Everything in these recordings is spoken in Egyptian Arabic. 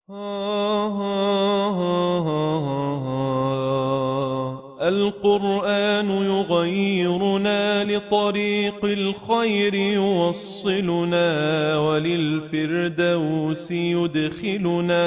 القرآن يغيرنا لطريق الخير يوصلنا وللفردوس يدخلنا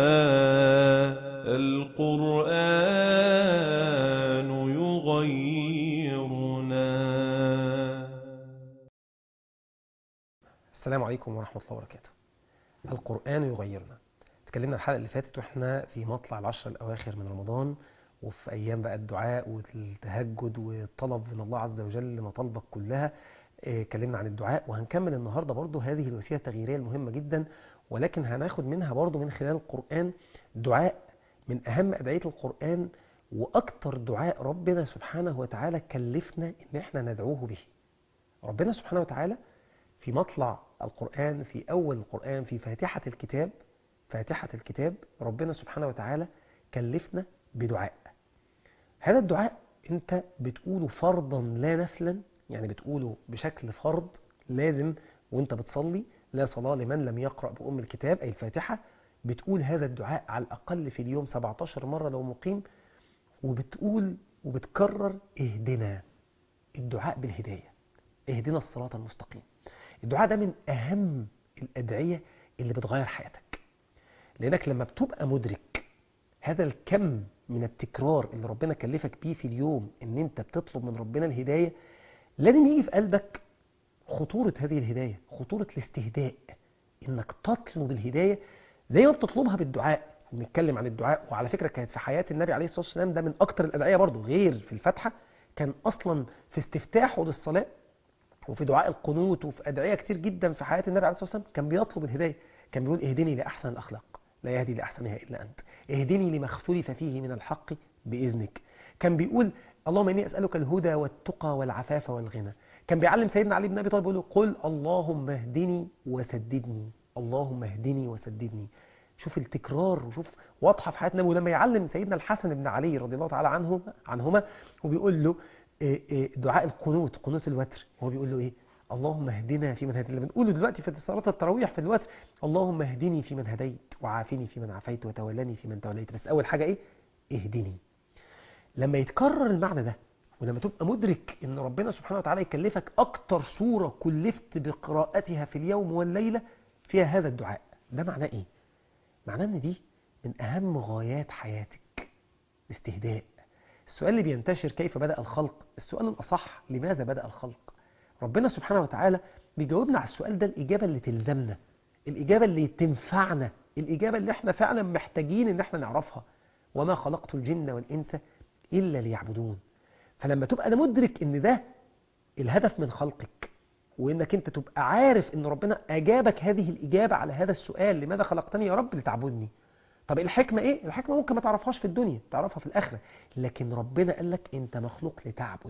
القرآن يغيرنا السلام عليكم ورحمة الله وبركاته القرآن يغيرنا اتكلمنا الحلقة اللي فاتت واحنا في مطلع العشر الأواخر من رمضان وفي أيام بقى الدعاء والتهجد والطلب من الله عز وجل مطالبك كلها اه، اتكلمنا عن الدعاء وهنكمل النهاردة برضو هذه الوسيلة التغييرية المهمة جدا ولكن هناخد منها برضو من خلال القرآن دعاء من أهم أدعية القرآن وأكتر دعاء ربنا سبحانه وتعالى كلفنا إن احنا ندعوه به ربنا سبحانه وتعالى في مطلع القرآن في أول القرآن في فاتحة الكتاب فاتحة الكتاب ربنا سبحانه وتعالى كلفنا بدعاء هذا الدعاء انت بتقوله فرضا لا نفلا يعني بتقوله بشكل فرض لازم وانت بتصلي لا صلاة لمن لم يقرأ بأم الكتاب أي الفاتحة بتقول هذا الدعاء على الأقل في اليوم 17 مرة لو مقيم وبتقول وبتكرر اهدنا الدعاء بالهداية اهدنا الصراط المستقيم الدعاء ده من أهم الأدعية اللي بتغير حياتك لأنك لما بتبقى مدرك هذا الكم من التكرار اللي ربنا كلفك بيه في اليوم ان انت بتطلب من ربنا الهداية لازم يجي في قلبك خطورة هذه الهداية خطورة الاستهداء انك تطلب الهداية زي ما بتطلبها بالدعاء ونتكلم عن الدعاء وعلى فكرة كانت في حياة النبي عليه الصلاة والسلام ده من أكتر الأدعية برضه غير في الفاتحة كان أصلا في استفتاحه للصلاة وفي دعاء القنوت وفي أدعية كتير جدا في حياة النبي عليه الصلاة والسلام كان بيطلب الهداية كان بيقول اهدني لأحسن الأخلاق لا يهدي لأحسنها إلا أنت اهدني لما اختلف فيه من الحق بإذنك كان بيقول اللهم إني أسألك الهدى والتقى والعفاف والغنى كان بيعلم سيدنا علي بن أبي طالب يقول له قل اللهم اهدني وسددني اللهم اهدني وسددني شوف التكرار وشوف واضحة في حياة النبي ولما يعلم سيدنا الحسن بن علي رضي الله تعالى عنه عنهما وبيقول له إيه إيه دعاء القنوت قنوت الوتر وهو بيقول له ايه اللهم اهدنا في من هديت اللي بنقوله دلوقتي في صلاة التراويح في الوتر اللهم اهدني في من هديت وعافني في من عافيت وتولني في من توليت بس أول حاجة إيه اهدني لما يتكرر المعنى ده ولما تبقى مدرك ان ربنا سبحانه وتعالى يكلفك أكتر سورة كلفت بقراءتها في اليوم والليلة فيها هذا الدعاء ده معناه إيه؟ معناه ان دي من أهم غايات حياتك الاستهداء السؤال اللي بينتشر كيف بدأ الخلق السؤال الأصح لماذا بدأ الخلق ربنا سبحانه وتعالى بيجاوبنا على السؤال ده الإجابة اللي تلزمنا الإجابة اللي تنفعنا الإجابة اللي احنا فعلا محتاجين ان احنا نعرفها وما خلقت الجن والإنس إلا ليعبدون فلما تبقى ده مدرك ان ده الهدف من خلقك وانك انت تبقى عارف ان ربنا أجابك هذه الإجابة على هذا السؤال لماذا خلقتني يا رب لتعبدني طب الحكمة ايه؟ الحكمة ممكن ما تعرفهاش في الدنيا تعرفها في الآخرة لكن ربنا قال لك انت مخلوق لتعبد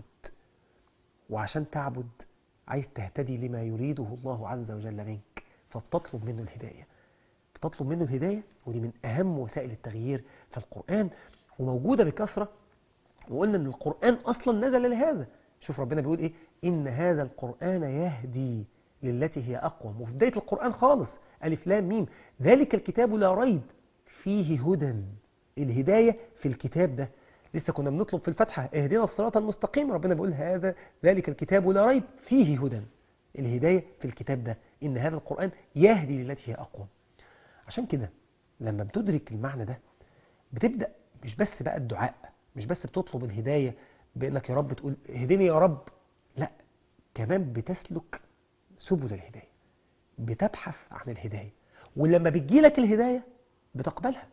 وعشان تعبد عايز تهتدي لما يريده الله عز وجل منك فبتطلب منه الهداية بتطلب منه الهداية ودي من أهم وسائل التغيير في القرآن وموجودة بكثرة وقلنا أن القرآن أصلا نزل لهذا شوف ربنا بيقول إيه إن هذا القرآن يهدي للتي هي أقوم وفي بداية القرآن خالص ألف لام ميم ذلك الكتاب لا ريب فيه هدى الهداية في الكتاب ده لسه كنا بنطلب في الفتحة اهدنا الصراط المستقيم ربنا بيقول هذا ذلك الكتاب لا ريب فيه هدى الهداية في الكتاب ده إن هذا القرآن يهدي للتي هي أقوم عشان كده لما بتدرك المعنى ده بتبدأ مش بس بقى الدعاء مش بس بتطلب الهداية بأنك يا رب تقول اهدني يا رب لا كمان بتسلك سبل الهداية بتبحث عن الهداية ولما بتجيلك الهداية بتقبلها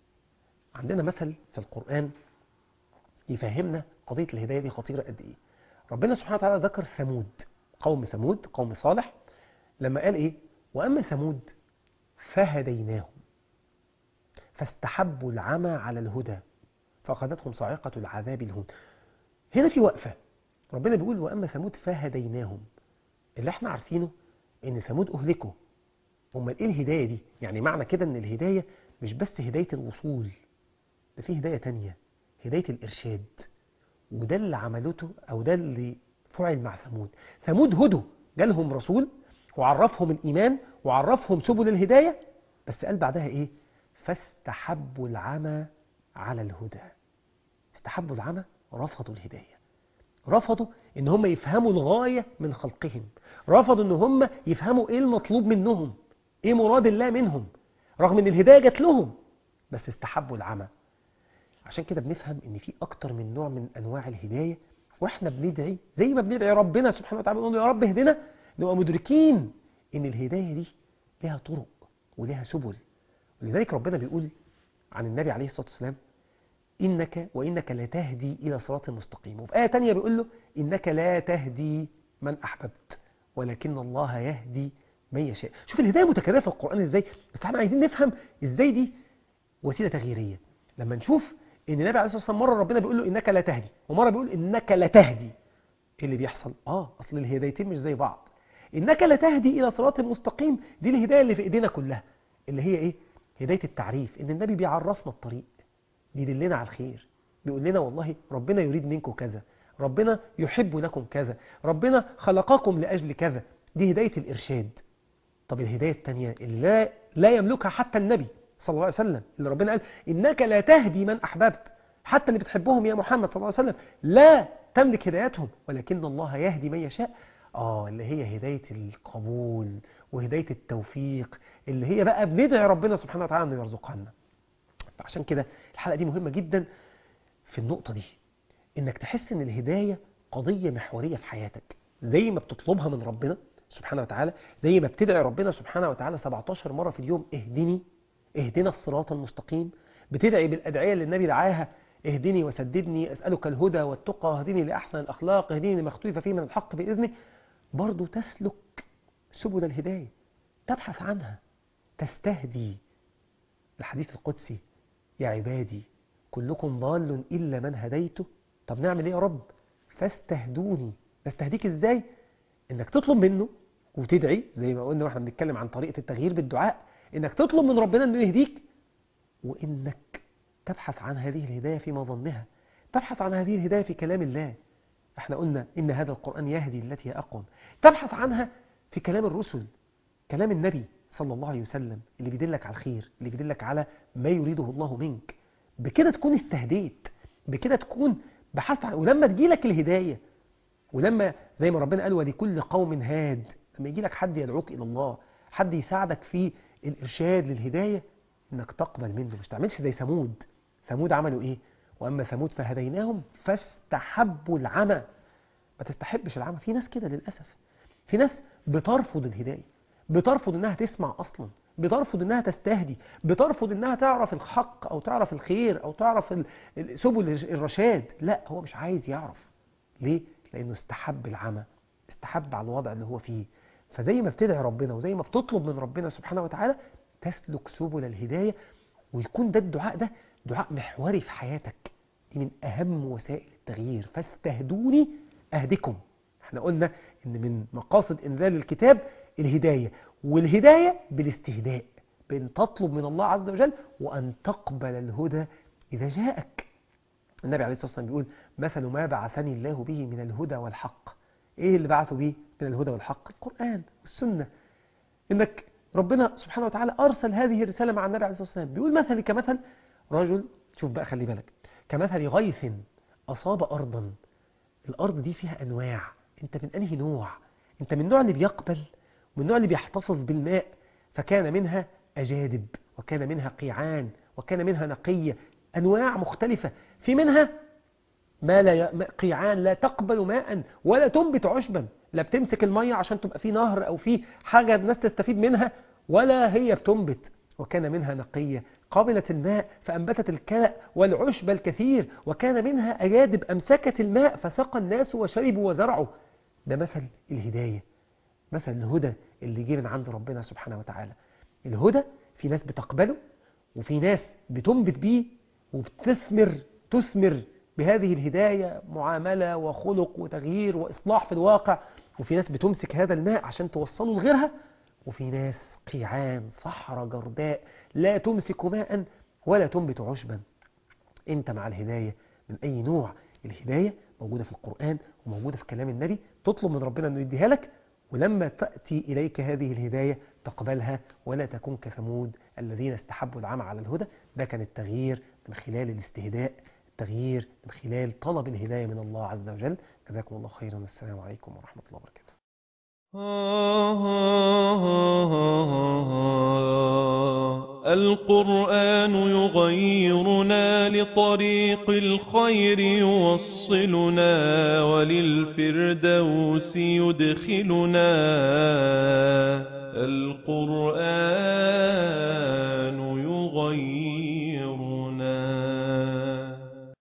عندنا مثل في القرآن يفهمنا قضية الهداية دي خطيرة قد إيه ربنا سبحانه وتعالى ذكر ثمود قوم ثمود قوم صالح لما قال إيه وأما ثمود فهديناهم فاستحبوا العمى على الهدى فأخذتهم صاعقة العذاب الهون هنا في وقفة ربنا بيقول وأما ثمود فهديناهم اللي احنا عارفينه ان ثمود أهلكوا امال ايه الهداية دي يعني معنى كده ان الهداية مش بس هداية الوصول ده في هداية تانية هداية الإرشاد وده اللي عملته أو ده اللي فعل مع ثمود ثمود هدوا جالهم رسول وعرفهم الإيمان وعرفهم سبل الهداية بس قال بعدها إيه فاستحبوا العمى على الهدى استحبوا العمى رفضوا الهداية رفضوا ان هم يفهموا الغاية من خلقهم رفضوا ان هم يفهموا ايه المطلوب منهم ايه مراد الله منهم رغم ان الهداية جات لهم بس استحبوا العمى عشان كده بنفهم ان في اكتر من نوع من انواع الهداية واحنا بندعي زي ما بندعي ربنا سبحانه وتعالى بنقول يا رب اهدنا نبقى مدركين ان الهداية دي لها طرق ولها سبل ولذلك ربنا بيقول عن النبي عليه الصلاة والسلام إنك وإنك لا تهدي إلى صراط مستقيم وفي آية تانية بيقول له إنك لا تهدي من أحببت ولكن الله يهدي من يشاء شوف الهداية متكررة في القرآن إزاي بس احنا عايزين نفهم إزاي دي وسيلة تغييرية لما نشوف إن النبي عليه الصلاة والسلام مرة ربنا بيقول له إنك لا تهدي ومرة بيقول إنك لا تهدي إيه اللي بيحصل؟ آه أصل الهدايتين مش زي بعض إنك لا تهدي إلى صراط مستقيم دي الهداية اللي في إيدينا كلها اللي هي إيه؟ هداية التعريف إن النبي بيعرفنا الطريق بيدلنا على الخير بيقول لنا والله ربنا يريد منكم كذا ربنا يحب لكم كذا ربنا خلقكم لأجل كذا دي هداية الإرشاد طب الهداية الثانية اللي لا, لا يملكها حتى النبي صلى الله عليه وسلم اللي ربنا قال إنك لا تهدي من أحببت حتى اللي بتحبهم يا محمد صلى الله عليه وسلم لا تملك هدايتهم ولكن الله يهدي من يشاء آه اللي هي هداية القبول وهداية التوفيق اللي هي بقى بندعي ربنا سبحانه وتعالى أنه يرزقها لنا فعشان كده الحلقة دي مهمة جدا في النقطة دي انك تحس ان الهداية قضية محورية في حياتك زي ما بتطلبها من ربنا سبحانه وتعالى زي ما بتدعي ربنا سبحانه وتعالى 17 مرة في اليوم اهدني اهدنا الصراط المستقيم بتدعي بالأدعية اللي النبي دعاها اهدني وسددني أسألك الهدى والتقى اهدني لأحسن الأخلاق اهدني لما اختلف فيه من الحق بإذنه برضو تسلك سبل الهداية تبحث عنها تستهدي الحديث القدسي يا عبادي كلكم ضال إلا من هديته طب نعمل ايه يا رب فاستهدوني استهديك ازاي انك تطلب منه وتدعي زي ما قلنا واحنا بنتكلم عن طريقة التغيير بالدعاء انك تطلب من ربنا انه يهديك وانك تبحث عن هذه الهداية في مظنها تبحث عن هذه الهداية في كلام الله احنا قلنا ان هذا القرآن يهدي التي هي اقوم تبحث عنها في كلام الرسل كلام النبي صلى الله عليه وسلم اللي بيدلك على الخير اللي بيدلك على ما يريده الله منك بكده تكون استهديت بكده تكون بحثت عن ولما تجيلك الهداية ولما زي ما ربنا قال ولكل قوم هاد لما يجي لك حد يدعوك إلى الله حد يساعدك في الإرشاد للهداية إنك تقبل منه مش تعملش زي ثمود ثمود عملوا إيه وأما ثمود فهديناهم فاستحبوا العمى ما تستحبش العمى في ناس كده للأسف في ناس بترفض الهداية بترفض إنها تسمع أصلا بترفض انها تستهدي بترفض انها تعرف الحق او تعرف الخير او تعرف سبل الرشاد لا هو مش عايز يعرف ليه لانه استحب العمى استحب على الوضع اللي هو فيه فزي ما بتدعي ربنا وزي ما بتطلب من ربنا سبحانه وتعالى تسلك سبل الهداية ويكون ده الدعاء ده دعاء محوري في حياتك دي من اهم وسائل التغيير فاستهدوني اهدكم احنا قلنا ان من مقاصد انزال الكتاب الهداية والهداية بالاستهداء بأن تطلب من الله عز وجل وأن تقبل الهدى إذا جاءك النبي عليه الصلاة والسلام بيقول مثل ما بعثني الله به من الهدى والحق إيه اللي بعثه به من الهدى والحق القرآن والسنة إنك ربنا سبحانه وتعالى أرسل هذه الرسالة مع النبي عليه الصلاة والسلام بيقول مثل كمثل رجل شوف بقى خلي بالك كمثل غيث أصاب أرضا الأرض دي فيها أنواع أنت من أنهي نوع أنت من النوع اللي بيقبل من النوع اللي بيحتفظ بالماء فكان منها أجادب وكان منها قيعان وكان منها نقية أنواع مختلفة في منها ما لا ي... قيعان لا تقبل ماء ولا تنبت عشبا لا بتمسك المية عشان تبقى في نهر أو في حاجة الناس تستفيد منها ولا هي بتنبت وكان منها نقية قابلت الماء فأنبتت الكلأ والعشب الكثير وكان منها أجادب أمسكت الماء فسقى الناس وشربوا وزرعوا ده مثل الهداية مثل الهدى اللي جه من عند ربنا سبحانه وتعالى الهدى في ناس بتقبله وفي ناس بتنبت بيه وبتثمر تثمر بهذه الهداية معاملة وخلق وتغيير وإصلاح في الواقع وفي ناس بتمسك هذا الماء عشان توصله لغيرها وفي ناس قيعان صحراء جرداء لا تمسك ماء ولا تنبت عشبا انت مع الهداية من أي نوع الهداية موجودة في القرآن وموجودة في كلام النبي تطلب من ربنا أنه يديها لك ولما تأتي إليك هذه الهداية تقبلها ولا تكون كثمود الذين استحبوا العمى على الهدى ده كان التغيير من خلال الاستهداء التغيير من خلال طلب الهداية من الله عز وجل جزاكم الله خيرا والسلام عليكم ورحمة الله وبركاته القرآن يغيرنا لطريق الخير يوصلنا وللفردوس يدخلنا القرآن